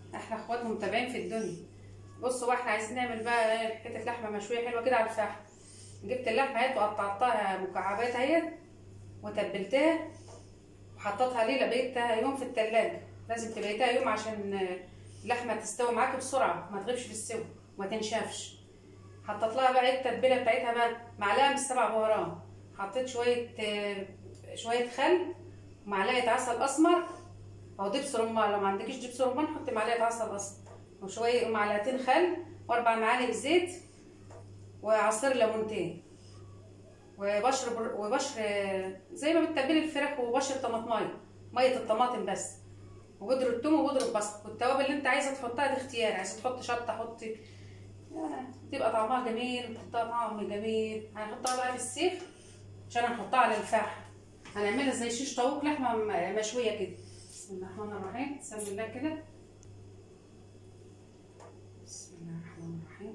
احنا اخوات متابعين في الدنيا بصوا بقى احنا عايزين نعمل بقى حته لحمه مشويه حلوه كده على الفحم جبت اللحمه اهيت وقطعتها مكعبات اهيت وتبلتها وحطيتها ليله بقيتها يوم في التلاجة لازم تبيتها يوم عشان اللحمه تستوي معاكي بسرعه ما تغيبش في السوا وما تنشفش حطيت لها بقى التتبيله بتاعتها بقى معلقه من السبع بهارات حطيت شويه شويه خل ومعلقه عسل اسمر او دبس رمان لو ما عندكيش دبس رمان حطي معلقه عسل اسمر وشويه ومعلقتين خل واربع معالق زيت وعصير ليمونتين وبشر وبشر زي ما بتتبلي الفراخ وبشر طماطمايه ميه الطماطم بس وبودر الثوم وبودر البصل والتوابل اللي انت عايزه تحطها دي اختياري عايزه تحطي شطه حطي تبقى طعمها جميل تحطها طعم جميل هنحطها بقى في السيخ عشان هنحطها على الفحم هنعملها زي شيش طاووق لحمه مشويه كده بسم الله الرحمن الرحيم بسم الله كده بسم الله الرحمن الرحيم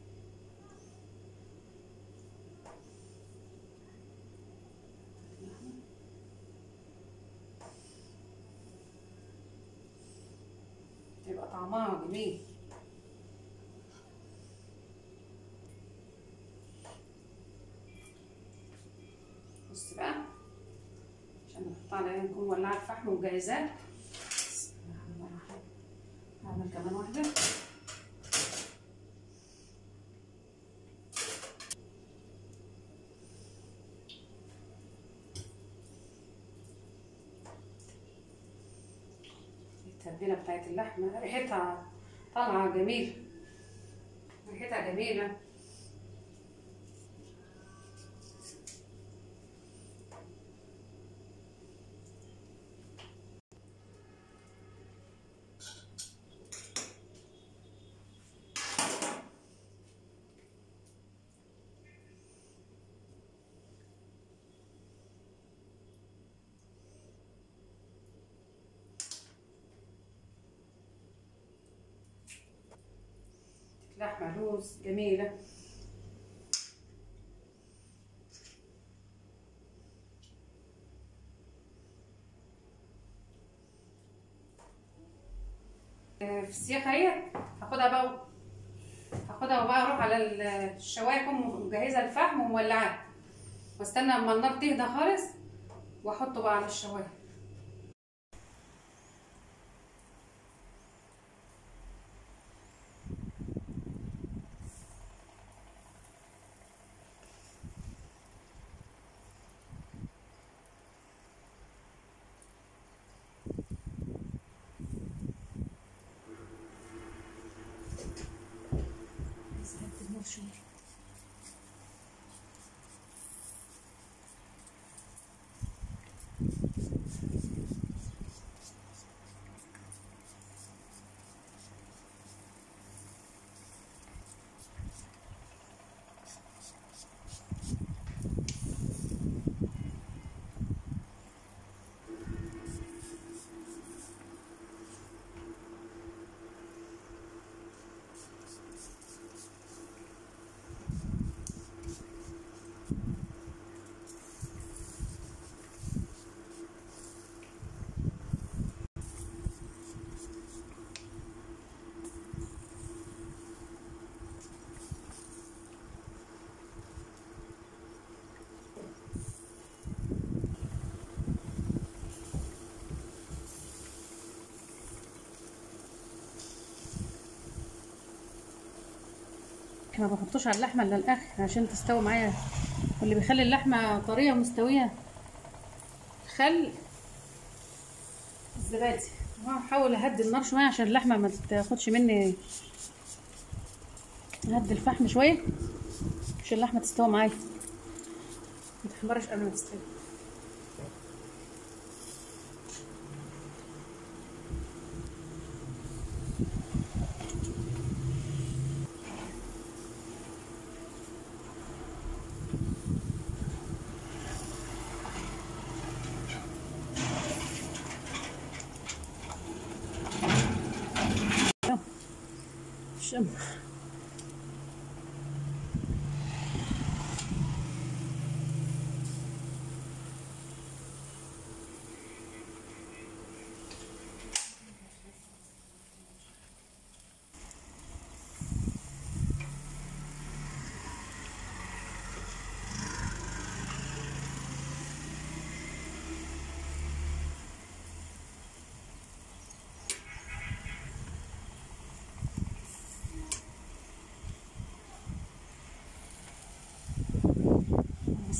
يبقى طعمها جميل بص بقى عشان نحطها على نكون ولعت الفحم ومجهزاه بسم الله الرحمن الرحيم هعمل كمان واحده التتبيله بتاعت اللحمه ريحتها طالعه جميله ريحتها جميله لحمة لوز جميلة في السياخ اهي هاخدها بقى هاخدها وبقى اروح على الشوايه اكون مجهزه الفحم ومولعاه واستنى اما النار تهدى خالص واحطه بقى على الشوايه ما بحطوش على اللحمه الا الاخر عشان تستوي معايا واللي بيخلي اللحمه طريه ومستويه خل الزبادي هحاول اهدي النار شويه عشان اللحمه ما تاخدش مني اهدي الفحم شويه عشان اللحمه تستوي معايا ما تحمرش قبل ما تستوي شم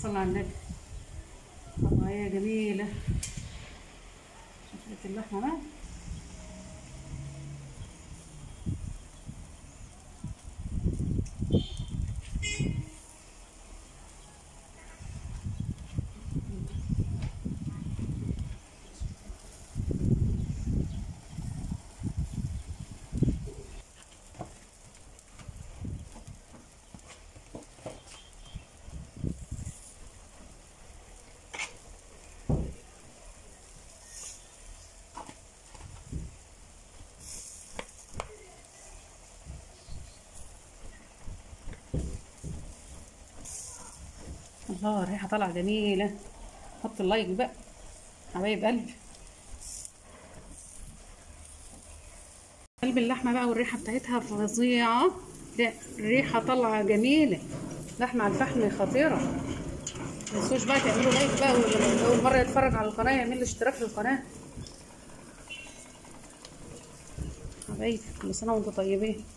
صلى على النبي طبعية جميلة شفت اللحمة بقى الله الريحة طالعة جميلة حط اللايك بقى حبايب قلبي قلب اللحمة بقى والريحة بتاعتها فظيعة لا الريحة طالعة جميلة لحمة على الفحم خطيرة متنسوش بقى تعملوا لايك بقى واللي أول مرة يتفرج على القناة يعمل لي اشتراك في القناة حبايبي كل سنة وانتم طيبين